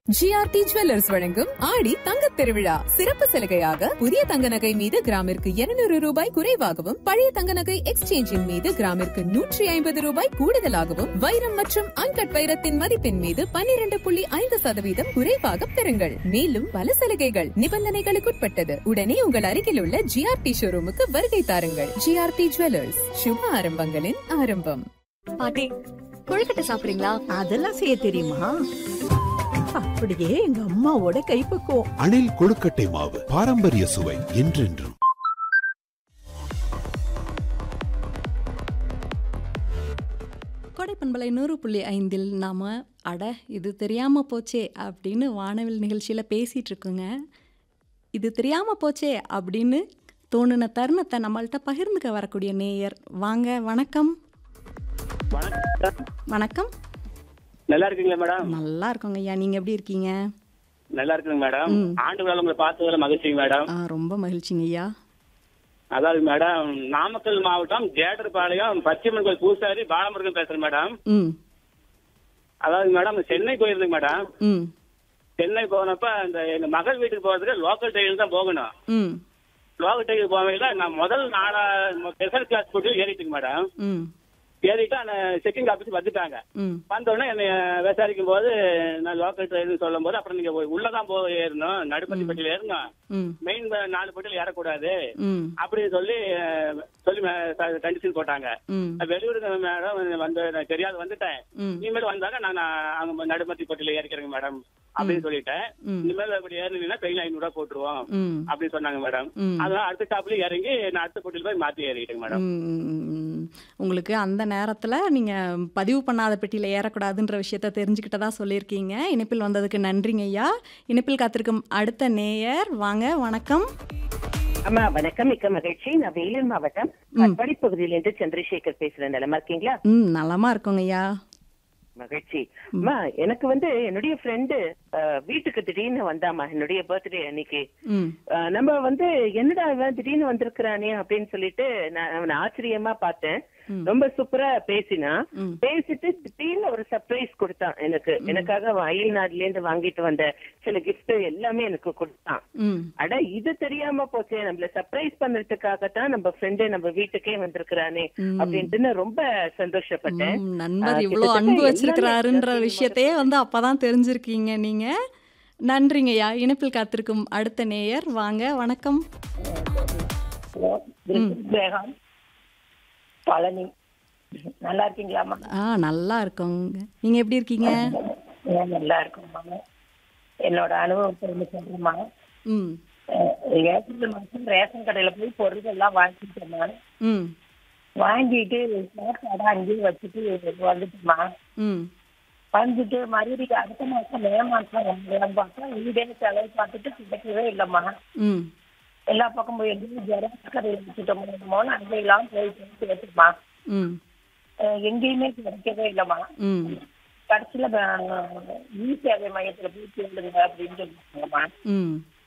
GRT jewellers வழங்கும் ஆடி தங்கத் திருவிழா சிறப்பு சலுகையாக புதிய தங்க நகை மீது கிராமிற்கு 200 ரூபாய் குறைவாகவும் பழைய தங்க நகை எக்ஸ்சேஞ்சின் மீது கிராமிற்கு நூற்றி ஐம்பது ரூபாய் கூடுதலாகவும் வைரம் மற்றும் அன்கட் வைரத்தின் மதிப்பின் மீது 12.5% புள்ளி ஐந்து சதவீதம் குறைவாக பெறுங்கள் மேலும் பல சலுகைகள் நிபந்தனைகளுக்குட்பட்டது உடனே உங்கள் அருகில் உள்ள ஜிஆர்டி ஷோரூமுக்கு வருகை தாருங்கள் ஜிஆர்டி ஜுவல்லர்ஸ் சுப ஆரம்பங்களின் ஆரம்பம் பாட்டி கொழுக்கட்டை சாப்பிடுறீங்களா அதெல்லாம் செய்ய தெரியுமா அப்படியே எங்க அம்மாவோட கைப்பக்குவம் அணில் கொழுக்கட்டை மாவு பாரம்பரிய சுவை என்றென்றும் கொடைப்பண்பலை நூறு புள்ளி ஐந்தில் நாம் அட இது தெரியாமல் போச்சே அப்படின்னு வானவில் நிகழ்ச்சியில் பேசிகிட்டு இருக்கோங்க இது தெரியாமல் போச்சே அப்படின்னு தோணுன தருணத்தை நம்மள்ட்ட பகிர்ந்துக்க வரக்கூடிய நேயர் வாங்க வணக்கம் வணக்கம் வணக்கம் நல்லா இருக்கீங்களா மேடம் நல்லா இருக்கோங்க ஐயா நீங்கள் எப்படி இருக்கீங்க நல்லா இருக்குங்க மேடம் ம். ஆண்டு விழா உங்களை பார்த்ததுல மகிழ்ச்சிங்க மேடம் ஆ ரொம்ப மகிழ்ச்சிங்க ஐயா அதாவது மேடம் நாமக்கல் மாவட்டம் ஜேடர்பாளையம் பச்சைமன் கோயில் பூசாரி பாலமுருகன் பேசுறேன் மேடம் ம் அதாவது மேடம் சென்னை போயிருந்தேங்க மேடம் ம் சென்னை போனப்ப அந்த எங்க மகள் வீட்டுக்கு போறதுக்கு லோக்கல் ட்ரெயின் தான் போகணும் ம் லோக்கல் ட்ரெயின் போகையில நான் முதல் நாளா ஸ்பெஷல் கிளாஸ் போட்டு ஏறிட்டுங்க மேடம் ம் ஏறிட்டு அந்த செக்கிங் ஆபீஸ் வந்துட்டாங்க ம் வந்த உடனே என்னை விசாரிக்கும் போது நான் லோக்கல் ட்ரெயின் சொல்லும் போது அப்புறம் நீங்க உள்ளதான் போய் ஏறணும் நடுப்பட்டி பெட்டியில ஏறணும் ம் மெயின் நாலு பெட்டியில் ஏறக்கூடாது ம் அப்படின்னு சொல்லி அஹ், சொல்லி கண்டிஷன் போட்டாங்க ம் வெளியூருக்கு மேடம் வந்து நான் தெரியாது வந்துட்டேன் ம் இனிமேல் வந்தாங்க நான் அங்க நடுமத்தி பொட்டியில ஏறிக்கிறேங்க மேடம் அப்படின்னு சொல்லிட்டேன் ம். இனிமேல் அப்படி ஏறினீங்கன்னா ட்ரெயின் ஐநூறு ரூபா போட்டுருவோம் ம் அப்படின்னு சொன்னாங்க மேடம் ம். அதனால அடுத்த ஸ்டாப்ல இறங்கி நான் அடுத்த பொட்டியில் போய் மாத்தி ஏறிட்டேங்க மேடம் ம், உங்களுக்கு அந்த நேரத்தில் நீங்கள் பதிவு பண்ணாத பெட்டியில் ஏறக்கூடாதுன்ற விஷயத்த தெரிஞ்சுக்கிட்டதா சொல்லியிருக்கீங்க இணைப்பில் வந்ததுக்கு நன்றிங்க ஐயா இணைப்பில் காத்திருக்கும் அடுத்த நேயர் வாங்க வணக்கம் அம்மா வணக்கம் மிக்க மகிழ்ச்சி நான் வேலூர் மாவட்டம் கட்பாடி பகுதியிலிருந்து சந்திரசேகர் பேசுறேன் நலமா இருக்கீங்களா ம் நலமா இருக்கோங்க ஐயா மகிழ்ச்சி அம்மா எனக்கு வந்து என்னுடைய ஃப்ரெண்டு வீட்டுக்கு திடீர்னு வந்தாமா என்னுடைய பர்த்டே அன்னைக்கு ம் அஹ், நம்ம வந்து என்னடா இவன் திடீர்னு வந்திருக்கிறானே அப்படின்னு சொல்லிட்டு நான் அவனை ஆச்சரியமா பார்த்தேன் ரொம்ப சூப்பரா பேசினா ம். பேசிட்டு திடீர்னு ஒரு சர்ப்ரைஸ் கொடுத்தான் எனக்கு எனக்காக அவன் அயல் நாடுல இருந்து வாங்கிட்டு வந்த சில கிஃப்ட் எல்லாமே எனக்கு கொடுத்தான் ம் அட இது தெரியாம போச்சே நம்மள சர்ப்ரைஸ் பண்றதுக்காகத்தான் நம்ம ஃப்ரெண்டு நம்ம வீட்டுக்கே வந்திருக்கிறானே ம். அப்படின்ட்டு நான் ரொம்ப சந்தோஷப்பட்டேன் ம், நண்பர் ஆ, இவ்வளோ கிட்டத்தட்ட அன்பு எல்லாமே வச்சிருக்கிறாருன்ற எல்லாத்தையும் விஷயத்தையே வந்து அப்பதான் தெரிஞ்சிருக்கீங்க நீங்க நன்றிங்க ஐயா இணைப்பில் காத்திருக்கும் அடுத்த நேயர் வாங்க வணக்கம் விவேகம் பழனி நல்லா இருக்கீங்களாம்மா ஆ நல்லா இருக்கோங்க நீங்க எப்படி இருக்கீங்க நான் நல்லா இருக்கோம்மா என்னோட அனுபவத்தை ஒன்று சொல்றேம்மா ம் அஹ் ஏப்ரல் மாதம் ரேஷன் கடையில் போய் பொருட்கள் எல்லாம் வாங்கிட்டேன் நான் ம் வாங்கிட்டு சாப்பாடு அங்கேயே வச்சுட்டு வந்துட்டேம்மா ம் வந்துட்டு மறுபடியும் அடுத்த மாதம் மே மாதம் வந்தேன் பார்த்தா வீடே செலவு பார்த்துட்டு கிடைக்கவே இல்லைம்மா ம் எல்லா பக்கம் போய் எங்கேயும் ஜெராக்ஸ் கடையில் வச்சுட்டோமோன்னு அங்கெல்லாம் போய் கேட்டுமா ம் எங்கேயுமே கிடைக்கவே இல்லைம்மா ம் கடைசியில இ சேவை மையத்துல போய் கேளுங்க அப்படின்னு சொல்லிருக்காங்கம்மா ம்